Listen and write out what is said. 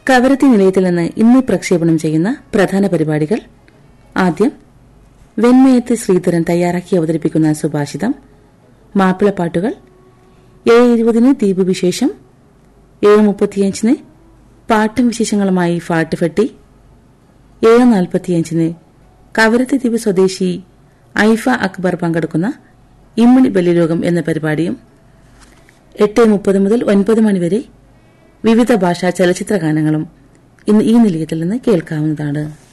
കവരത്തി നിലയത്തിൽ നിന്ന് ഇന്ന് പ്രക്ഷേപണം ചെയ്യുന്ന പ്രധാന പരിപാടികൾ ആദ്യം വെൺമയത്ത് ശ്രീധരൻ തയ്യാറാക്കി അവതരിപ്പിക്കുന്ന സുഭാഷിതം മാപ്പിളപ്പാട്ടുകൾ ഏഴ് ഇരുപതിന് ദ്വീപ് വിശേഷം ഏഴ് മുപ്പത്തിയഞ്ചിന് പാട്ടും വിശേഷങ്ങളുമായി ഫാട്ടുഫെട്ടി ഏഴ് നാൽപ്പത്തിയഞ്ചിന് കവരത്തി ദ്വീപ് സ്വദേശി ഐഫ അക്ബർ പങ്കെടുക്കുന്ന ഇമ്മിണി ബലിലോകം എന്ന പരിപാടിയും എട്ട് മുപ്പത് മുതൽ ഒൻപത് മണിവരെ വിവിധ ഭാഷാ ചലച്ചിത്ര ഗാനങ്ങളും ഇന്ന് ഈ നിലയത്തിൽ നിന്ന് കേൾക്കാവുന്നതാണ്